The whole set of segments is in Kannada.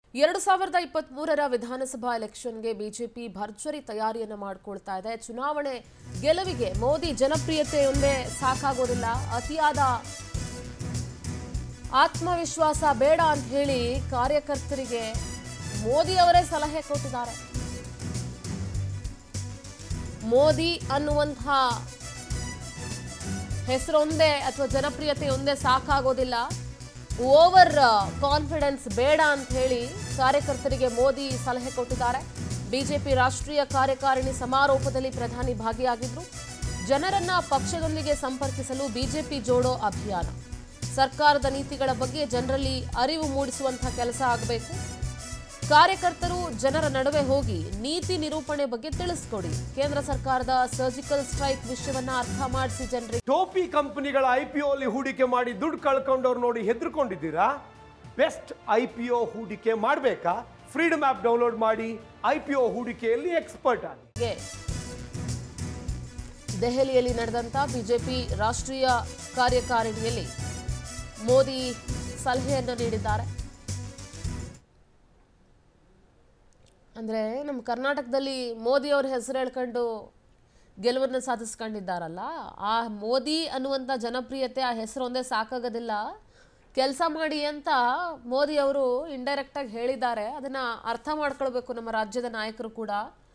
ಎರಡು ಸಾವಿರದ ಇಪ್ಪತ್ತ್ ಮೂರರ ವಿಧಾನಸಭಾ ಎಲೆಕ್ಷನ್ಗೆ ಬಿಜೆಪಿ ಭರ್ಜರಿ ತಯಾರಿಯನ್ನ ಮಾಡಿಕೊಳ್ತಾ ಇದೆ ಚುನಾವಣೆ ಗೆಲುವಿಗೆ ಮೋದಿ ಜನಪ್ರಿಯತೆಯೊಂದೇ ಸಾಕಾಗೋದಿಲ್ಲ ಅತಿಯಾದ ಆತ್ಮವಿಶ್ವಾಸ ಬೇಡ ಅಂತ ಹೇಳಿ ಕಾರ್ಯಕರ್ತರಿಗೆ ಮೋದಿ ಅವರೇ ಸಲಹೆ ಕೊಟ್ಟಿದ್ದಾರೆ ಮೋದಿ ಅನ್ನುವಂತಹ ಹೆಸರೊಂದೇ ಅಥವಾ ಜನಪ್ರಿಯತೆ ಒಂದೇ ಸಾಕಾಗೋದಿಲ್ಲ ಓವರ್ ಕಾನ್ಫಿಡೆನ್ಸ್ ಬೇಡ ಅಂತ ಹೇಳಿ ಕಾರ್ಯಕರ್ತರಿಗೆ ಮೋದಿ ಸಲಹೆ ಕೊಟ್ಟಿದ್ದಾರೆ ಬಿಜೆಪಿ ರಾಷ್ಟ್ರೀಯ ಕಾರ್ಯಕಾರಿಣಿ ಸಮಾರೋಪದಲ್ಲಿ ಪ್ರಧಾನಿ ಭಾಗಿಯಾಗಿದ್ರು ಜನರನ್ನ ಪಕ್ಷದೊಂದಿಗೆ ಸಂಪರ್ಕಿಸಲು ಬಿಜೆಪಿ ಜೋಡೋ ಅಭಿಯಾನ ಸರ್ಕಾರದ ನೀತಿಗಳ ಬಗ್ಗೆ ಜನರಲ್ಲಿ ಅರಿವು ಮೂಡಿಸುವಂತಹ ಕೆಲಸ ಆಗಬೇಕು ಕಾರ್ಯಕರ್ತರು ಜನರ ನಡುವೆ ಹೋಗಿ ನೀತಿ ನಿರೂಪಣೆ ಬಗ್ಗೆ ತಿಳಿಸ್ಕೊಡಿ ಕೇಂದ್ರ ಸರ್ಕಾರದ ಸರ್ಜಿಕಲ್ ಸ್ಟ್ರೈಕ್ ವಿಷಯವನ್ನ ಅರ್ಥ ಮಾಡಿಸಿ ಜನರಿಗೆ ಟೋಪಿ ಕಂಪನಿಗಳ ಐ ಪಿ ಅಲ್ಲಿ ಹೂಡಿಕೆ ಮಾಡಿ ದುಡ್ಡು ಕಳ್ಕೊಂಡವ್ರು ನೋಡಿ ಹೆದರ್ಕೊಂಡಿದ್ದೀರಾ ಬೆಸ್ಟ್ ಐ ಪಿ ಒ ಹೂಡಿಕೆ ಮಾಡಬೇಕಾ ಫ್ರೀಡಮ್ ಆ್ಯಪ್ ಡೌನ್ಲೋಡ್ ಮಾಡಿ ಐ ಪಿ ಒ ಹೂಡಿಕೆಯಲ್ಲಿ ಎಕ್ಸ್ಪರ್ಟ್ ಆಗಿ ಗೆ ದೆಹಲಿಯಲ್ಲಿ ನಡೆದಂತ ಬಿಜೆಪಿ ರಾಷ್ಟ್ರೀಯ ಕಾರ್ಯಕಾರಿಣಿಯಲ್ಲಿ ಮೋದಿ ಸಲಹೆಯನ್ನು ನೀಡಿದ್ದಾರೆ ಅಂದ್ರೆ ನಮ್ಮ ಕರ್ನಾಟಕದಲ್ಲಿ ಮೋದಿ ಅವ್ರ ಹೆಸರು ಹೇಳ್ಕೊಂಡು ಗೆಲುವನ್ನು ಸಾಧಿಸ್ಕೊಂಡಿದ್ದಾರಲ್ಲ ಆ ಮೋದಿ ಅನ್ನುವಂಥ ಜನಪ್ರಿಯತೆ ಆ ಹೆಸರು ಒಂದೇ ಸಾಕಾಗೋದಿಲ್ಲ ಕೆಲಸ ಮಾಡಿ ಅಂತ ಮೋದಿ ಅವರು ಇಂಡೈರೆಕ್ಟಾಗಿ ಹೇಳಿದ್ದಾರೆ ಅದನ್ನ ಅರ್ಥ ಮಾಡ್ಕೊಳ್ಬೇಕು ನಮ್ಮ ರಾಜ್ಯದ ನಾಯಕರು ಕೂಡ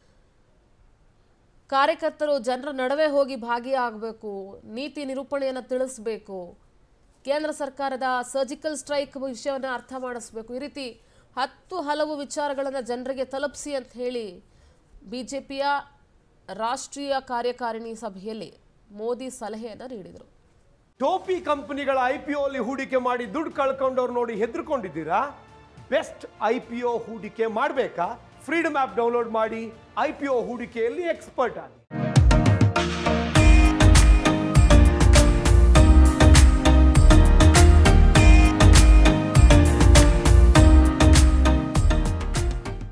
ಕಾರ್ಯಕರ್ತರು ಜನರ ನಡುವೆ ಹೋಗಿ ಭಾಗಿಯಾಗಬೇಕು ನೀತಿ ನಿರೂಪಣೆಯನ್ನು ತಿಳಿಸ್ಬೇಕು ಕೇಂದ್ರ ಸರ್ಕಾರದ ಸರ್ಜಿಕಲ್ ಸ್ಟ್ರೈಕ್ ವಿಷಯವನ್ನು ಅರ್ಥ ಮಾಡಿಸ್ಬೇಕು ಈ ರೀತಿ ಹತ್ತು ಹಲವು ವಿಚಾರಗಳನ್ನು ಜನರಿಗೆ ತಲುಪಿಸಿ ಅಂತ ಹೇಳಿ ಬಿ ಜೆ ಪಿಯ ರಾಷ್ಟ್ರೀಯ ಕಾರ್ಯಕಾರಿಣಿ ಸಭೆಯಲ್ಲಿ ಮೋದಿ ಸಲಹೆಯನ್ನು ನೀಡಿದರು ಟೋಪಿ ಕಂಪನಿಗಳ ಐ ಪಿ ಅಲ್ಲಿ ಹೂಡಿಕೆ ಮಾಡಿ ದುಡ್ಡು ಕಳ್ಕೊಂಡವ್ರು ನೋಡಿ ಹೆದರ್ಕೊಂಡಿದ್ದೀರಾ ಬೆಸ್ಟ್ ಐ ಪಿ ಒ ಹೂಡಿಕೆ ಮಾಡಬೇಕಾ ಫ್ರೀಡಮ್ ಆ್ಯಪ್ ಡೌನ್ಲೋಡ್ ಮಾಡಿ ಐ ಪಿ ಒ ಹೂಡಿಕೆಯಲ್ಲಿ ಎಕ್ಸ್ಪರ್ಟ್ ಆಗಿ